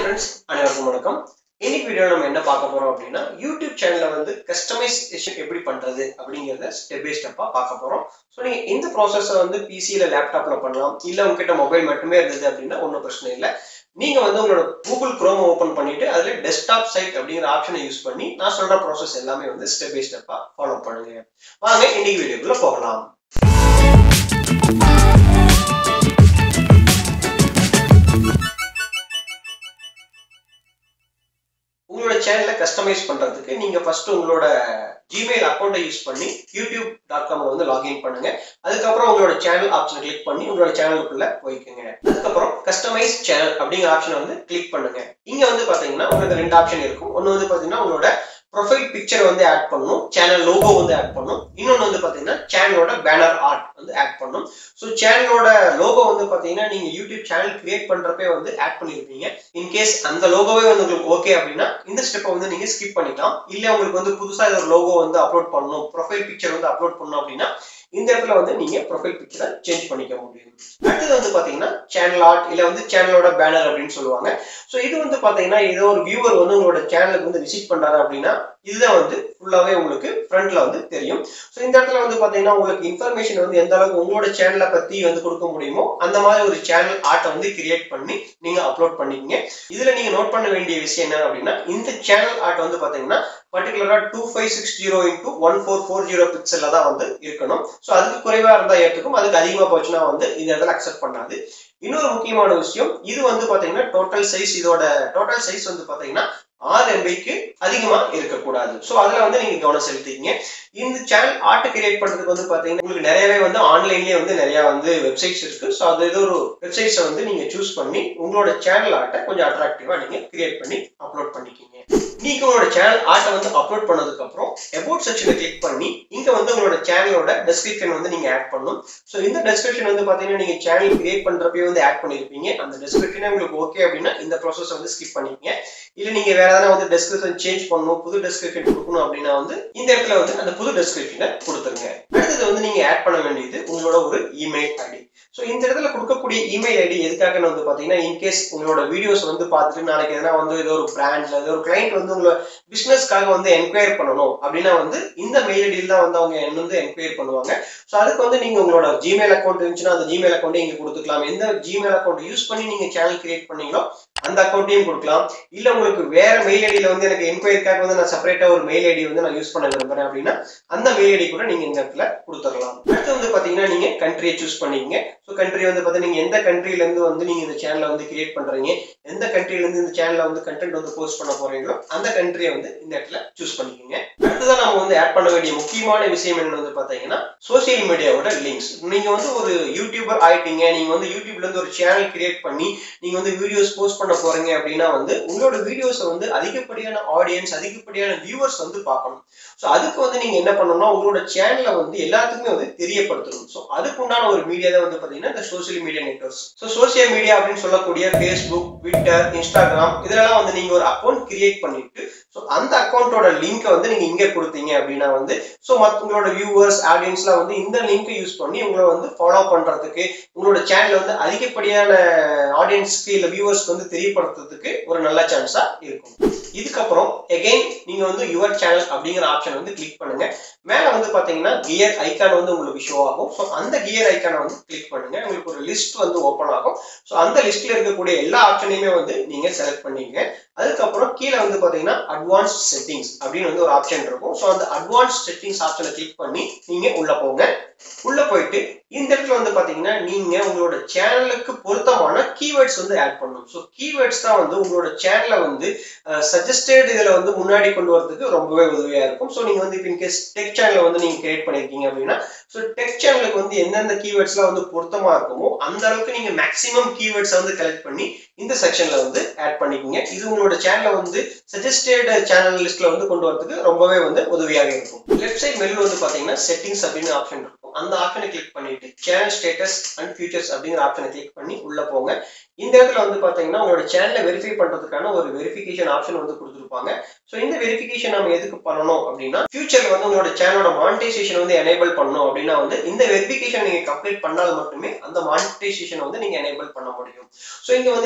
friends அனைவருக்கும் வணக்கம் இன்னைக்கு வீடியோ நம்ம என்ன பார்க்க போறோம் அப்படின்னா யூடியூப் சேனல்ல வந்து கஸ்டமைசேஷன் எப்படி பண்றது அப்படிங்கறத ஸ்டெப் பை ஸ்டெப்பா பார்க்க போறோம் ஸோ நீங்க இந்த ப்ராசஸை வந்து பிசியில லேப்டாப்ல பண்ணலாம் இல்ல உங்ககிட்ட மொபைல் மட்டுமே இருந்தது அப்படின்னா ஒன்றும் பிரச்சனை இல்லை நீங்க வந்து உங்களோட கூகுள் குரோம் ஓபன் பண்ணிட்டு அதுல டெஸ்க்டாப் சைட் அப்படிங்கிற ஆப்ஷனை யூஸ் பண்ணி நான் சொல்ற ப்ராசஸ் எல்லாமே வந்து ஸ்டெப் பை ஸ்டெப்பா ஃபாலோ பண்ணுங்க வாங்க இன்னைக்கு வீடியோக்குள்ள போகலாம் உங்களோட சேனலை கஸ்டமைஸ் பண்றதுக்கு நீங்க ஃபர்ஸ்ட் உங்களோட ஜிமெயில் அக்கௌண்ட்டை யூஸ் பண்ணி யூடியூப் டாட் காம்ல வந்து லாகின் பண்ணுங்க அதுக்கப்புறம் உங்களோட சேனல் ஆப்ஷனை கிளிக் பண்ணி உங்களோட சேனலுக்குள்ள போய்க்குங்க அதுக்கப்புறம் கஸ்டமைஸ் சேனல் அப்படிங்கிற ஆப்ஷனை வந்து கிளிக் பண்ணுங்க இங்க வந்து பாத்தீங்கன்னா உங்களுக்கு ரெண்டு ஆப்ஷன் இருக்கும் ஒன்னு வந்து பாத்தீங்கன்னா உங்களோட ப்ரொஃபைல் பிக்சர் வந்து ஆட் பண்ணணும் சேனல் லோகோ வந்து ஆட் பண்ணணும் இன்னொன்று வந்து பார்த்தீங்கன்னா சேனலோட பேனர் ஆர்ட் வந்து ஆட் பண்ணணும் ஸோ சேனலோட லோகோ வந்து பார்த்தீங்கன்னா நீங்கள் யூடியூப் சேனல் கிரியேட் பண்ணுறப்பே வந்து ஆட் பண்ணியிருப்பீங்க இன்கேஸ் அந்த லோகோவே வந்து உங்களுக்கு ஓகே அப்படின்னா இந்த ஸ்டெப்பை வந்து நீங்கள் ஸ்கிப் பண்ணிக்கலாம் இல்லை உங்களுக்கு வந்து புதுசாக ஒரு லோகோ வந்து அப்லோட் பண்ணணும் ப்ரொஃபைல் பிக்சர் வந்து அப்லோட் பண்ணணும் அப்படின்னா இந்த இடத்துல வந்து நீங்க ப்ரொஃபைல் பிக்சரை சேஞ்ச் பண்ணிக்க முடியும் அடுத்தது வந்து பாத்தீங்கன்னா சேனல் ஆர்ட் இல்ல வந்து சேனலோட பேனர் அப்படின்னு சொல்லுவாங்க ஸோ இது வந்து பாத்தீங்கன்னா ஏதோ ஒரு வியூவர் வந்து உங்களோட சேனலுக்கு வந்து விசிட் பண்றாரு அப்படின்னா இதுதான் வந்து ஃபுல்லாவே உங்களுக்கு ஃப்ரண்ட்ல வந்து தெரியும் ஸோ இந்த இடத்துல வந்து பாத்தீங்கன்னா உங்களுக்கு இன்ஃபர்மேஷன் வந்து எந்த அளவுக்கு உங்களோட சேனலை பத்தி வந்து கொடுக்க முடியுமோ அந்த மாதிரி ஒரு சேனல் ஆர்ட்டை வந்து கிரியேட் பண்ணி நீங்க அப்லோட் பண்ணிக்கங்க இதுல நீங்க நோட் பண்ண வேண்டிய விஷயம் என்ன அப்படின்னா இந்த சேனல் ஆர்ட் வந்து பாத்தீங்கன்னா பர்டிகுலரா two five six zero into one four four zero பிக்சல்ல தான் வந்து இருக்கணும் ஸோ அதுக்கு குறைவா இருந்தா ஏற்றுக்கும் அதுக்கு அதிகமா போச்சுன்னா வந்து இந்த இடத்துல அக்செப்ட் பண்ணாது இன்னொரு முக்கியமான விஷயம் இது வந்து பாத்தீங்கன்னா டோட்டல் சைஸ் இதோட டோட்டல் சைஸ் வந்து பாத்தீங்கன்னா ஆறு எம்பிக்கு அதிகமா இருக்கக்கூடாது ஸோ அதுல வந்து நீங்க கவனம் செலுத்திக்கங்க இந்த சேனல் ஆர்ட் கிரியேட் பண்றதுக்கு வந்து பாத்தீங்கன்னா உங்களுக்கு நிறையவே வந்து ஆன்லைன்லயே வந்து நிறைய வந்து வெப்சைட்ஸ் இருக்கு ஸோ அது ஏதோ ஒரு வெப்சைட்ஸை வந்து நீங்க சூஸ் பண்ணி உங்களோட சேனல் ஆர்ட்டை கொஞ்சம் அட்ராக்டிவா நீங்க கிரியேட் பண்ணி அப்லோட் பண்ணிக்கிங்க நீங்க உங்களோட சேனல் ஆர்ட்டை வந்து அப்லோட் பண்ணதுக்கு அப்புறம் அபவுட் செக்ஷனை கிளிக் பண்ணி இங்க வந்து உங்களோட சேனலோட டெஸ்கிரிப்ஷன் வந்து நீங்க ஆட் பண்ணணும் ஸோ இந்த டெஸ்கிரிப்ஷன் வந்து பாத்தீங்கன்னா நீங்க சேனல் கிரியேட் பண்றப்பே வந்து ஆட் பண்ணிருப்பீங்க அந்த டெஸ்கிரிப்ஷனே உங்களுக்கு ஓகே அப்படின்னா இந்த ப்ராசஸ் வந்து ஸ்கிப் பண்ணிக்கங்க இல்ல நீங்க வேற எதனா வந்து டெஸ்கிரிப்ஷன் சேஞ்ச் பண்ணணும் புது டெஸ்கிரிப்ஷன் கொடுக்கணும் அப்படின்னா வந்து இந்த இடத்துல வந்து அந்த புது டெஸ்கிரிப்ஷனை கொடுத்துருங்க அடுத்தது வந்து நீங்க ஆட் பண்ண வேண்டியது உங்களோட ஒரு இமெயில் ஐடி ஸோ இந்த இடத்துல கொடுக்கக்கூடிய இமெயில் ஐடி எதுக்காக வந்து பாத்தீங்கன்னா இன்கேஸ் உங்களோட வீடியோஸ் வந்து பார்த்துட்டு நாளைக்கு எதனா வந்து ஏதோ ஒரு பிராண்ட்ல ஏதோ ஒரு கிளைண்ட் வந்து உங்களோட பிசினஸ்க்காக வந்து என்கொயர் பண்ணணும் அப்படின்னா வந்து இந்த மெயில் ஐடியில் தான் வந்து அவங்க என்ன வந்து என்கொயர் பண்ணுவாங்க ஸோ அதுக்கு வந்து நீங்க உங்களோட ஜிமெயில் அக்கௌண்ட் இருந்துச்சுன்னா அந்த ஜிமெயில் அக்கௌண்ட்டை இங்க கொடுத்துக்கலாம் எந்த ஜிமெயில் அக்கௌண்ட் யூஸ் பண்ணி நீங்க சேனல் கிரியேட் பண்ணீங்களோ அந்த அக்கௌண்ட்டையும் கொடுக்கலாம் இல்ல உங்களுக்கு வேற மெயில் ஐடியில வந்து எனக்கு என்கொயரிக்காக வந்து நான் செப்பரேட்டா ஒரு மெயில் ஐடி வந்து நான் யூஸ் பண்ண விரும்புறேன் அப்படின்னா அந்த மெயில் ஐடி கூட நீங்க இந்த இடத்துல கொடுத்துடலாம் அடுத்து வந்து பாத்தீங்கன்னா நீங்க கண்ட்ரியை சூஸ் பண்ணிக்கங்க ஸோ கண்ட்ரி வந்து பார்த்தீங்கன்னா நீங்க எந்த கண்ட்ரில இருந்து வந்து நீங்க இந்த சேனலை வந்து கிரியேட் பண்றீங்க எந்த கண்ட்ரில இருந்து இந்த சேனல்ல வந்து கண்டென்ட் வந்து போஸ்ட் பண்ண போறீங்களோ அந்த கண்ட்ரியை வந்து இந்த இடத்துல சூஸ் பண்ணிக்கோங்க அடுத்ததான் நம்ம வந்து ஆட் பண்ண வேண்டிய முக்கியமான விஷயம் என்ன வந்து பாத்தீங்கன்னா சோசியல் மீடியாவோட லிங்க்ஸ் நீங்க வந்து ஒரு யூடியூபர் ஆயிட்டீங்க நீங்க வந்து யூடியூப்ல இருந்து ஒரு சேனல் கிரியேட் பண்ணி நீங்க வந்து வீடியோஸ் போஸ்ட் பண்ண போறீங்க அப்படின்னா வந்து உங்களோட வீடியோஸை வந்து அதிகப்படியான ஆடியன்ஸ் அதிகப்படியான வியூவர்ஸ் வந்து பார்க்கணும் ஸோ அதுக்கு வந்து நீங்க என்ன பண்ணணும்னா உங்களோட சேனலை வந்து எல்லாத்துக்குமே வந்து தெரியப்படுத்தணும் ஸோ அதுக்கு உண்டான ஒரு மீடியா தான் வந்து பாத்தீங்கன்னா இந்த social media networks so social media அப்படின்னு சொல்லக்கூடிய ஃபேஸ்புக் ட்விட்டர் இன்ஸ்டாகிராம் இதெல்லாம் வந்து நீங்க ஒரு அக்கௌண்ட் கிரியேட் பண்ணிட்டு ஸோ அந்த அக்கௌண்ட்டோட லிங்கை வந்து நீங்க இங்க கொடுத்தீங்க அப்படின்னா வந்து ஸோ மற்ற உங்களோட வியூவர்ஸ் ஆடியன்ஸ்லாம் வந்து இந்த லிங்கை யூஸ் பண்ணி உங்களை வந்து ஃபாலோ பண்றதுக்கு உங்களோட சேனல் வந்து அதிகப்படியான ஆடியன்ஸ்க்கு இல்லை வியூவர்ஸ்க்கு வந்து தெரியப்படுத்துறதுக்கு ஒரு நல்ல சான்ஸா இருக்கும் இதுக்கப்புறம் எகைன் நீங்க வந்து யுவர் சேனல் அப்படிங்கிற ஆப்ஷன் வந்து கிளிக் பண்ணுங்க மேல வந்து பாத்தீங்கன்னா கியர் ஐக்கான் வந்து உங்களுக்கு ஷோ ஆகும் ஸோ அந்த கியர் ஐக்கானை வந்து கிளிக் பண்ணுங்க உங்களுக்கு ஒரு லிஸ்ட் வந்து ஓப்பன் ஆகும் ஸோ அந்த லிஸ்ட்ல இருக்கக்கூடிய எல்லா ஆப்ஷனையுமே வந்து நீங்க செலக்ட் பண்ணீங்க அதுக்கப்புறம் கீழே வந்து பாத்தீங்கன்னா அட்வான்ஸ் செட்டிங்ஸ் அப்படின்னு வந்து ஒரு ஆப்ஷன் இருக்கும் ஸோ அந்த அட்வான்ஸ் செட்டிங்ஸ் ஆப்ஷனை கிளிக் பண்ணி நீங்க உள்ள போங்க உள்ள போயிட்டு இந்த இடத்துல வந்து பாத்தீங்கன்னா நீங்க உங்களோட சேனலுக்கு பொருத்தமான கீவேர்ட்ஸ் வந்து ஆட் பண்ணணும் ஸோ கீவேர்ட்ஸ் தான் வந்து உங்களோட சேனலை வந்து சஜஸ்டட் இதுல வந்து முன்னாடி கொண்டு வரதுக்கு ரொம்பவே உதவியா இருக்கும் ஸோ நீங்க வந்து இப்போ இன்கேஸ் டெக் சேனலை வந்து நீங்க கிரியேட் பண்ணிருக்கீங்க அப்படின்னா ஸோ டெக் சேனலுக்கு வந்து எந்தெந்த கீவேர்ட்ஸ்லாம் வந்து பொருத்தமா இருக்குமோ அந்த அளவுக்கு நீங்க மேக்ஸிமம் கீவேர்ட்ஸ் வந்து கலெக்ட் பண்ணி இந்த செக்ஷன்ல வந்து ஆட் பண்ணிக்கோங்க இது உங்களோட சேனலை வந்து சஜஸ்டட் சேனல் லிஸ்ட்ல வந்து கொண்டு வரதுக்கு ரொம்பவே வந்து உதவியாக இருக்கும் லெஃப்ட் சைட் மெனு வந்து பாத்தீங்கன்னா செட்டிங்ஸ் அப்படின்னு ஆப்ஷன் இருக்கும் அந்த ஆப்ஷனை கிளிக் பண்ணிட்டு சேனல் ஸ்டேட்டஸ் அண்ட் ஃபியூச்சர்ஸ் அப்படிங்கிற ஆப்ஷனை கிளிக் பண்ணி உள்ள போங்க இந்த இடத்துல வந்து பாத்தீங்கன்னா உங்களோட சேனலை வெரிஃபை பண்றதுக்கான ஒரு வெரிஃபிகேஷன் ஆப்ஷன் வந்து கொடுத்துருப்பாங்க ஸோ இந்த வெரிஃபிகேஷன் நம்ம எதுக்கு பண்ணணும் அப்படின்னா ஃபியூச்சர்ல வந்து உங்களோட சேனலோட மானிட்டைசேஷன் வந்து எனேபிள் பண்ணணும் அப்படின்னா வந்து இந்த வெரிஃபிகேஷன் நீங்க கம்ப்ளீட் பண்ணால் மட்டுமே அந்த மானிட்டைசேஷன் வந்து நீங்க எனேபிள் பண்ண முடியும் ஸோ இங்க வந்து வெரிஃபை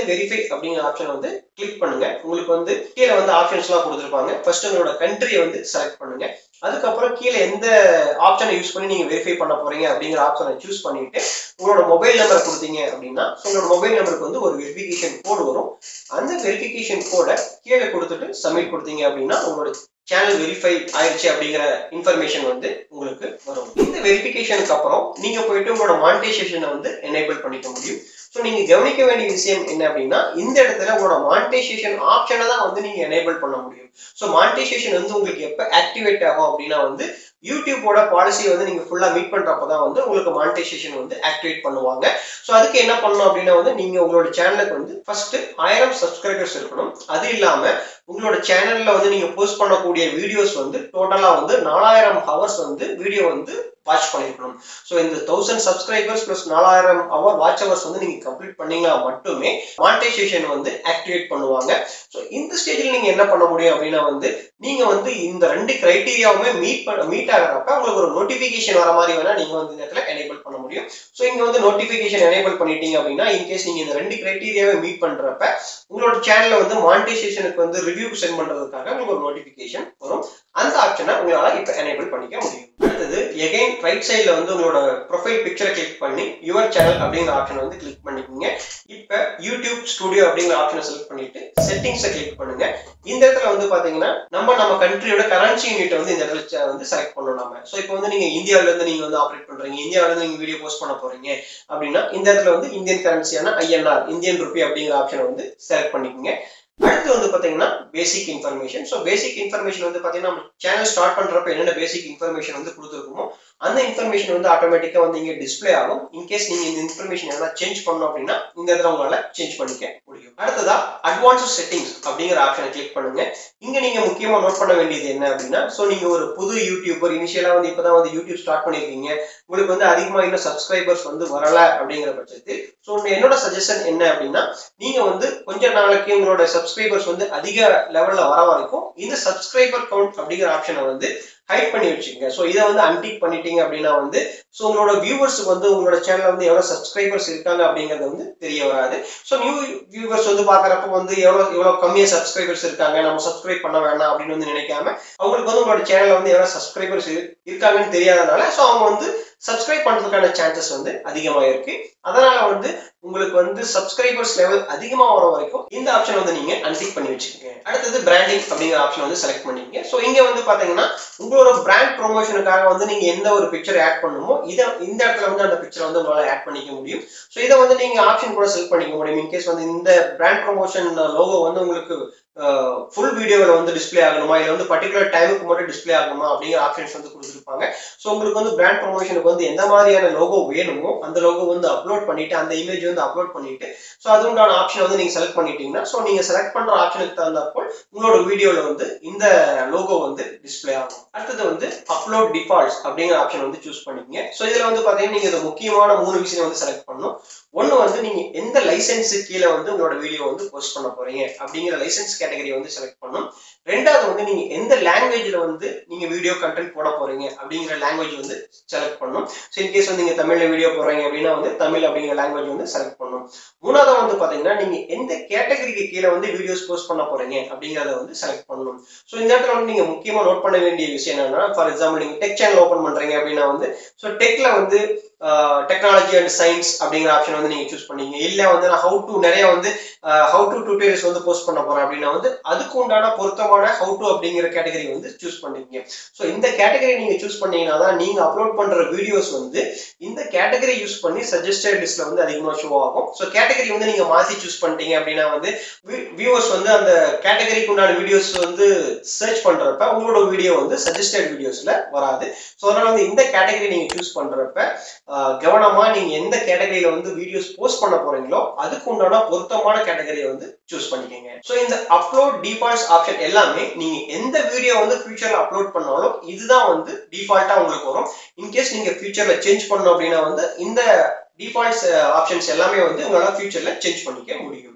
அப்படிங்கிற ஆப்ஷன் வந்து கிளிக் பண்ணுங்க உங்களுக்கு வந்து கீழே வந்து ஆப்ஷன்ஸ் எல்லாம் கொடுத்துருப்பாங்க ஃபர்ஸ்ட் உங்களோட கண்ட்ரியை வந்து செலக்ட் பண்ணுங்க அதுக்கப்புறம் கீழே எந்த ஆப்ஷனை யூஸ் பண்ணி நீங்க வெரிஃபை பண்ண போறீங்க அப்படிங்கிற ஆப்ஷனை சூஸ் பண்ணிட்டு உங்களோட மொபைல் நம்பர் கொடுத்தீங்க அப்படின்னா உங்களோட மொபைல் நம்பருக்கு வந்து ஒரு வெரிஃபிகேஷன் கோடு வரும் அந்த வெரிஃபிகேஷன் கோடை கீழே கொடுத்துட்டு சப்மிட் கொடுத்தீங்க அப்படின்னா உங்களோட சேனல் வெரிஃபை ஆயிடுச்சு அப்படிங்கிற இன்ஃபர்மேஷன் வந்து உங்களுக்கு வரும் இந்த வெரிஃபிகேஷனுக்கு அப்புறம் நீங்க போயிட்டு உங்களோட மானிட்டைசேஷனை வந்து எனேபிள் பண்ணிக்க முடியும் ஸோ நீங்க கவனிக்க வேண்டிய விஷயம் என்ன அப்படின்னா இந்த இடத்துல உங்களோட மானிட்டைசேஷன் ஆப்ஷனை தான் வந்து நீங்க எனேபிள் பண்ண முடியும் ஸோ மானிட்டைசேஷன் வந்து உங்களுக்கு எப்போ ஆக்டிவேட் ஆகும் அப்படின்னா வந்து யூடியூபோட பாலிசியை வந்து நீங்க ஃபுல்லா மீட் பண்றப்ப தான் வந்து உங்களுக்கு மானிட்டைசேஷன் வந்து ஆக்டிவேட் பண்ணுவாங்க ஸோ அதுக்கு என்ன பண்ணணும் அப்படின்னா வந்து நீங்க உங்களோட சேனலுக்கு வந்து ஃபர்ஸ்ட் ஆயிரம் சப்ஸ்கிரைபர்ஸ் இருக்கணும் அது இல்லாம உங்களோட சேனல்ல வந்து நீங்க போஸ்ட் பண்ணக்கூடிய வீடியோஸ் வந்து டோட்டலா வந்து நாலாயிரம் ஹவர்ஸ் வந்து வீடியோ வந்து வாட்ச் பண்ணிருக்கணும் ஸோ இந்த தௌசண்ட் சப்ஸ்கிரைபர்ஸ் பிளஸ் நாலாயிரம் ஹவர் வாட்ச் ஹவர்ஸ் வந்து நீங்க கம்ப்ளீட் பண்ணீங்கன்னா மட்டுமே மானிட்டைசேஷன் வந்து ஆக்டிவேட் பண்ணுவாங்க ஸோ இந்த ஸ்டேஜில் நீங்க என்ன பண்ண முடியும் அப்படின்னா வந்து நீங்க வந்து இந்த ரெண்டு கிரைட்டீரியாவுமே மீட் பண்ண மீட் ஆகிறப்ப உங்களுக்கு ஒரு நோட்டிபிகேஷன் வர மாதிரி வேணா நீங்க வந்து இந்த இடத்துல எனேபிள் பண்ண முடியும் ஸோ இங்க வந்து நோட்டிபிகேஷன் எனேபிள் பண்ணிட்டீங்க அப்படின்னா இன்கேஸ் நீங்க இந்த ரெண்டு கிரைட்டீரியாவை மீட் பண்றப்ப உங்களோட சேனல்ல வந்து மானிட்டைசேஷனுக்கு வந்து ரிவ்யூ சென்ட் பண்றதுக்காக உங்களுக்கு ஒரு நோட்டிபிகேஷன் வரும் அந்த ஆப்ஷனை உங்களால இப்ப எனேபிள் பண்ணிக்க முடியும் அடுத்தது எகைன் ரைட் சைட்ல வந்து உங்களோட ப்ரொஃபைல் பிக்சரை கிளிக் பண்ணி யுவர் சேனல் அப்படிங்கிற ஆப்ஷன் வந்து கிளிக் பண்ணிக்கோங்க இப்ப யூடியூப் ஸ்டுடியோ அப்படிங்கிற ஆப்ஷனை செலக்ட் பண்ணிட்டு செட்டிங்ஸை கிளிக் பண்ணுங்க இந்த இடத்துல வந்து பாத்தீங்கன்னா நம்ம நம்ம கண்ட்ரியோட கரன்சி யூனிட் வந்து இந்த இடத்துல வந்து செலக்ட் பண்ணணும் நாம ஸோ இப்போ வந்து நீங்க இந்தியாவில இருந்து நீங்க வந்து ஆப்ரேட் பண்றீங்க இந்தியாவில இருந்து நீங்க வீடியோ போஸ்ட் பண்ண போறீங்க அப்படின்னா இந்த இடத்துல வந்து இந்தியன் கரன்சியான ஐஎன்ஆர் இந்தியன் ருபி அப்படிங்கிற ஆப்ஷனை வந்து செலக்ட் பண்ணிக்கோங்க அடுத்து வந்து பாத்தீங்கன்னா basic information so basic information வந்து பாத்தீங்கன்னா நம்ம சேனல் ஸ்டார்ட் பண்றப்ப என்னென்ன பேசிக் இன்ஃபர்மேஷன் வந்து கொடுத்துருக்கோமோ அந்த இன்ஃபர்மேஷன் வந்து ஆட்டோமேட்டிக்கா வந்து இங்க டிஸ்பிளே ஆகும் இன்கேஸ் நீங்க இந்த இன்ஃபர்மேஷன் எதனா சேஞ்ச் பண்ணணும் அப்படின்னா இந்த இடத்துல உங்களால சேஞ்ச் பண்ணிக்க முடியும் அடுத்ததா அட்வான்ஸ் செட்டிங்ஸ் அப்படிங்கிற ஆப்ஷனை கிளிக் பண்ணுங்க இங்க நீங்க முக்கியமா நோட் பண்ண வேண்டியது என்ன அப்படின்னா ஸோ நீங்க ஒரு புது யூடியூபர் இனிஷியலா வந்து இப்பதான் வந்து யூடியூப் ஸ்டார்ட் பண்ணிருக்கீங்க உங்களுக்கு வந்து அதிகமா இன்னும் சப்ஸ்கிரைபர்ஸ் வந்து வரல அப்படிங்கிற பட்சத்தில் ஸோ என்னோட சஜஷன் என்ன அப்படின்னா நீங்க வந்து கொஞ்ச நாளைக்கு உங்களோட சப்ஸ்கிரைபர்ஸ் வந்து அதிக லெவல்ல வர வரைக்கும் இந்த சப்ஸ்கிரைபர் கவுண்ட் அப்படிங்கிற ஆப்ஷனை வந்து ஹைட் பண்ணி வச்சுக்கோங்க ஸோ இதை வந்து அன்டிக் பண்ணிட்டீங்க அப்படின்னா வந்து ஸோ உங்களோட வியூவர்ஸுக்கு வந்து உங்களோட சேனல் வந்து எவ்வளோ சப்ஸ்கிரைபர்ஸ் இருக்காங்க அப்படிங்கிறது வந்து தெரிய வராது ஸோ நியூ வியூவர்ஸ் வந்து பார்க்குறப்ப வந்து எவ்வளோ எவ்வளோ கம்மியாக சப்ஸ்கிரைபர்ஸ் இருக்காங்க நம்ம சப்ஸ்கிரைப் பண்ண வேணாம் அப்படின்னு வந்து நினைக்காம அவங்களுக்கு வந்து உங்களோட சேனலில் வந்து எவ்வளோ சப்ஸ்கிரைபர்ஸ் இருக்காங்கன்னு தெரியாதனால ஸோ அவங்க வந்து சப்ஸ்கிரைப் பண்ணுறதுக்கான சான்சஸ் வந்து அதிகமாக இருக்கு அதனால வந்து உங்களுக்கு வந்து சப்ஸ்கிரைபர்ஸ் லெவல் அதிகமா வர வரைக்கும் இந்த ஆப்ஷன் வந்து நீங்க அன்டிக் பண்ணி வச்சுக்கோங்க அடுத்தது பிராண்டிங் அப்படிங்கிற ஆப்ஷன் வந்து செலக்ட் பண்ணிக்கங்க ஸோ இங்க வந்து பாத்தீங்கன்னா உங்களோட பிராண்ட் ப்ரொமோஷனுக்காக வந்து நீங்க எந்த ஒரு பிக்சர் ஆட் பண்ணணுமோ இதை இந்த இடத்துல வந்து அந்த பிக்சரை வந்து உங்களால ஆட் பண்ணிக்க முடியும் ஸோ இதை வந்து நீங்க ஆப்ஷன் கூட செலக்ட் பண்ணிக்க முடியும் இன்கேஸ் வந்து இந்த பிராண்ட் ப்ரொமோஷன் லோகோ வந்து உங்களுக்கு ஃபுல் வீடியோவில் வந்து டிஸ்பிளே ஆகணுமா இல்லை வந்து பர்டிகுலர் டைமுக்கு மட்டும் டிஸ்பிளே ஆகணுமா அப்படிங்கிற ஆப்ஷன்ஸ் வந்து கொடுத்துருப்பாங்க ஸோ உங்களுக்கு வந்து பிராண்ட் ப்ரொமோஷனுக்கு வந்து எந்த மாதிரியான லோகோ வேணுமோ அந்த லோகோ வந்து அப்லோட் பண்ணிட்டு அந்த இமேஜ் வந்து அப்லோட் பண்ணிட்டு ஸோ அது உண்டான ஆப்ஷன் வந்து நீங்க செலக்ட் பண்ணிட்டீங்கன்னா ஸோ நீங்க செலக்ட் பண்ற ஆப்ஷனுக்கு தகுந்தாப்போல் உங்களோட வீடியோல வந்து இந்த லோகோ வந்து டிஸ்பிளே ஆகும் அடுத்தது வந்து அப்லோட் டிஃபால்ட்ஸ் அப்படிங்கிற ஆப்ஷன் வந்து சூஸ் பண்ணிக்கங்க ஸோ இதுல வந்து பாத்தீங்கன்னா நீங்க இது முக்கியமான மூணு விஷயம் வந்து செலக்ட் பண்ணணும் ஒன்று வந்து நீங்க எந்த லைசன்ஸு கீழே வந்து உங்களோட வீடியோ வந்து போஸ்ட் பண்ண போறீங்க அப்படிங்கிற லைசன்ஸ் கேட்டகரி வந்து செலக்ட் பண்ணணும் ரெண்டாவது வந்து நீங்க எந்த லாங்குவேஜ்ல வந்து நீங்க வீடியோ கண்டென்ட் போட போறீங்க அப்படிங்கிற லாங்குவேஜ் வந்து செலக்ட் பண்ணணும் ஸோ இன்கேஸ் வந்து நீங்க தமிழ்ல வீடியோ போடுறீங்க அப்படின்னா வந்து தமிழ் அப்படிங்கிற லாங்குவேஜ் வந்து செலக்ட் பண்ணணும் மூணாவது வந்து பாத்தீங்கன்னா நீங்க எந்த கேட்டகரிக்கு கீழே வந்து வீடியோஸ் போஸ்ட் பண்ண போறீங்க அப்படிங்கறத வந்து செலக்ட் பண்ணணும் ஸோ இந்த இடத்துல வந்து நீங்க முக்கியமா நோட் பண்ண வேண்டிய விஷயம் என்னன்னா ஃபார் எக்ஸாம்பிள் நீங்க டெக் சேனல் ஓப்பன் பண்றீங்க அப்படின்னா வந்து ஸோ டெக்ல வந்து டெக்னாலஜி அண்ட் சயின்ஸ் அப்படிங்கிற ஆப்ஷன் வந்து நீங்க சூஸ் பண்ணீங்க இல்ல வந்து நான் ஹவு டு நிறைய வந்து ஹவு டு டியூட்டோரியல்ஸ் வந்து போஸ்ட் பண்ண போறேன் அப்படின்னா வந்து அதுக்கு உண்டான பொருத்தமான ஹவு டு அப்படிங்கிற கேட்டகரி வந்து சூஸ் பண்ணீங்க ஸோ இந்த கேட்டகரி நீங்க சூஸ் பண்ணீங்கன்னா தான் நீங்க அப்லோட் பண்ற வீடியோஸ் வந்து இந்த கேட்டகரி யூஸ் பண்ணி சஜஸ்டட் லிஸ்ட்ல வந்து அதிகமாக ஷோ ஆகும் ஸோ கேட்டகரி வந்து நீங்க மாத்தி சூஸ் பண்ணிட்டீங்க அப்படின்னா வந்து வியூவர்ஸ் வந்து அந்த கேட்டகரிக்கு உண்டான வீடியோஸ் வந்து சர்ச் பண்றப்ப உங்களோட வீடியோ வந்து சஜஸ்டட் வீடியோஸ்ல வராது ஸோ அதனால வந்து இந்த கேட்டகரி நீங்க சூஸ் பண்றப்ப கவனமா நீங்க எந்த கேட்டகரியில வந்து வீடியோஸ் போஸ்ட் பண்ண போறீங்களோ அதுக்கு உண்டான பொருத்தமான கேட்டகரியை வந்து சூஸ் பண்ணிக்கோங்க ஸோ இந்த அப்லோட் டிஃபால்ட்ஸ் ஆப்ஷன் எல்லாமே நீங்க எந்த வீடியோ வந்து ஃபியூச்சர்ல அப்லோட் பண்ணாலும் இதுதான் வந்து டிஃபால்ட்டா உங்களுக்கு வரும் இன்கேஸ் நீங்க ஃபியூச்சர்ல சேஞ்ச் பண்ணணும் அப்படின்னா வந்து இந்த டிஃபால்ட்ஸ் ஆப்ஷன்ஸ் எல்லாமே வந்து உங்களால ஃபியூச்சர்ல சேஞ்ச் பண்ணிக்க முடியும்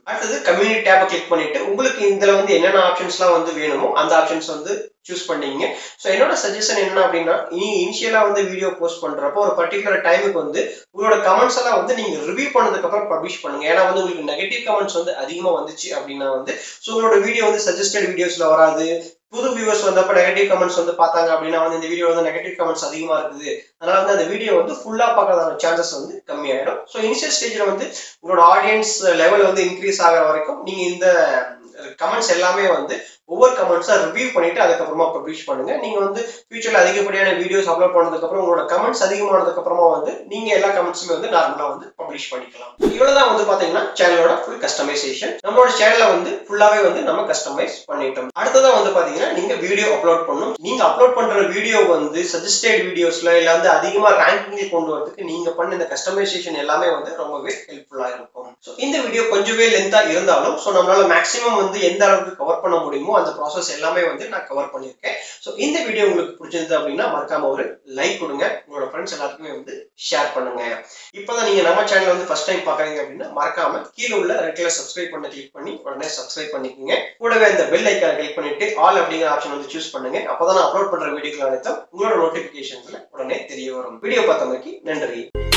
அடுத்தது கம்யூனிட்டி டேப்பை கிளிக் பண்ணிட்டு உங்களுக்கு இதுல வந்து என்னென்ன ஆப்ஷன்ஸ்லாம் வந்து வேணுமோ அந்த ஆப்ஷன்ஸ் வந்து சூஸ் பண்ணீங்க ஸோ என்னோட சஜஷன் என்ன அப்படின்னா நீ இனிஷியலா வந்து வீடியோ போஸ்ட் பண்றப்போ ஒரு பர்டிகுலர் டைமுக்கு வந்து உங்களோட கமெண்ட்ஸ் எல்லாம் வந்து நீங்க ரிவ்யூ பண்ணதுக்கு அப்புறம் பப்ளிஷ் பண்ணுங்க ஏன்னா வந்து உங்களுக்கு நெகட்டிவ் கமெண்ட்ஸ் வந்து அதிகமா வந்துச்சு அப்படின்னா வந்து ஸோ உங்களோட வீடியோ வந்து சஜஸ்டட் வீடியோஸ்ல வராது புது வியூவர்ஸ் வந்தப்ப நெகட்டிவ் கமெண்ட்ஸ் வந்து பார்த்தாங்க அப்படின்னா வந்து இந்த வீடியோ வந்து நெகட்டிவ் கமெண்ட்ஸ் அதிகமா இருக்குது அதனால வந்து அந்த வீடியோ வந்து ஃபுல்லா பார்க்கறதான சான்சஸ் வந்து கம்மியாயிடும் ஸோ இனிஷியல் ஸ்டேஜ்ல வந்து உங்களோட ஆடியன்ஸ் லெவல் வந்து இன்க்ரீஸ் ஆகிற வரைக்கும் நீங்க இந்த கமெண்ட்ஸ் எல்லாமே வந்து ஒவ்வொரு கமெண்ட்ஸா ரிவ்யூ பண்ணிட்டு அதுக்கப்புறமா பப்ளிஷ் பண்ணுங்க நீங்க வந்து ஃபியூச்சர்ல அதிகப்படியான வீடியோஸ் அப்லோட் பண்ணதுக்கு அப்புறம் உங்களோட கமெண்ட்ஸ் அதிகமானதுக்கு அப்புறமா வந்து நீங்க எல்லா கமெண்ட்ஸுமே வந்து நார்மலா வந்து பப்ளிஷ் பண்ணிக்கலாம் இவ்வளவுதான் வந்து பாத்தீங்கன்னா சேனலோட ஃபுல் கஸ்டமைசேஷன் நம்மளோட சேனலை வந்து ஃபுல்லாவே வந்து நம்ம கஸ்டமைஸ் பண்ணிட்டோம் அடுத்ததா வந்து பாத்தீங்கன்னா நீங்க வீடியோ அப்லோட் பண்ணணும் நீங்க அப்லோட் பண்ற வீடியோ வந்து சஜஸ்டட் வீடியோஸ்ல இல்ல வந்து அதிகமா ரேங்கிங் கொண்டு வரதுக்கு நீங்க பண்ண இந்த கஸ்டமைசேஷன் எல்லாமே வந்து ரொம்பவே ஹெல்ப்ஃபுல்லா இருக்கும் ஸோ இந்த வீடியோ கொஞ்சமே லென்த்தா இருந்தாலும் ஸோ நம்மளால மேக்ஸிமம் வந்து எந்த அளவுக்கு கவர் பண்ண முடியுமோ அந்த ப்ராசஸ் எல்லாமே வந்து நான் கவர் பண்ணியிருக்கேன் ஸோ இந்த வீடியோ உங்களுக்கு பிடிச்சிருந்தது அப்படின்னா மறக்காம ஒரு லைக் கொடுங்க உங்களோட ஃப்ரெண்ட்ஸ் எல்லாத்துக்குமே வந்து ஷேர் பண்ணுங்க இப்போதான் நீங்க நம்ம சேனல் வந்து ஃபர்ஸ்ட் டைம் பாக்குறீங்க அப்படின்னா மறக்காம கீழே உள்ள ரெட் கலர் சப்ஸ்கிரைப் பண்ண கிளிக் பண்ணி உடனே சப்ஸ்கிரைப் பண்ணிக்கோங்க கூடவே இந்த பெல் ஐக்கான கிளிக் பண்ணிட்டு ஆல் அப்படிங்கிற ஆப்ஷன் வந்து சூஸ் பண்ணுங்க அப்பதான் நான் அப்லோட் பண்ற வீடியோக்கள் அனைத்தும் உங்களோட நோட்டிபிகேஷன்ஸ்ல உடனே தெரிய வரும் வீடியோ பார்த்தமைக்கு நன்றி